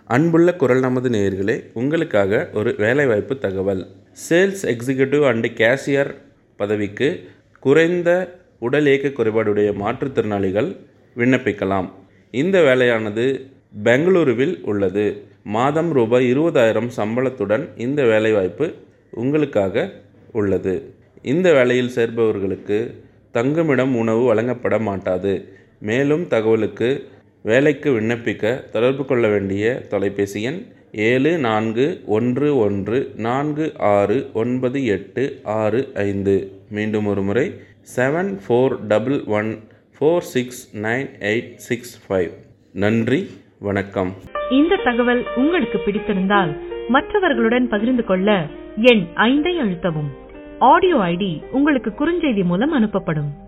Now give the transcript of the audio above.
அன்புள்ள குரல் நமது நேயர்களே உங்களுக்காக ஒரு வேலைவாய்ப்பு தகவல் சேல்ஸ் எக்ஸிக்யூட்டிவ் அண்டு கேஷியர் பதவிக்கு குறைந்த உடல் இயக்க குறைபாடுடைய மாற்றுத்திறனாளிகள் விண்ணப்பிக்கலாம் இந்த வேலையானது பெங்களூருவில் உள்ளது மாதம் ரூபாய் இருபதாயிரம் சம்பளத்துடன் இந்த வேலைவாய்ப்பு உங்களுக்காக உள்ளது இந்த வேலையில் சேர்பவர்களுக்கு தங்குமிடம் உணவு வழங்கப்பட மாட்டாது மேலும் தகவலுக்கு வேலைக்கு விண்ணப்பிக்க தொடர்பு கொள்ள வேண்டிய தொலைபேசி எண் ஏழு நான்கு ஒன்று ஒன்று நான்கு ஆறு ஒன்பது எட்டு ஆறு ஐந்து மீண்டும் ஒரு முறை seven four double one four six nine eight six five நன்றி வணக்கம் இந்த தகவல் உங்களுக்கு பிடித்திருந்தால் மற்றவர்களுடன் பகிர்ந்து கொள்ள எண் ஐந்தை அழுத்தவும் ஆடியோ ஐடி உங்களுக்கு குறுஞ்செய்தி மூலம் அனுப்பப்படும்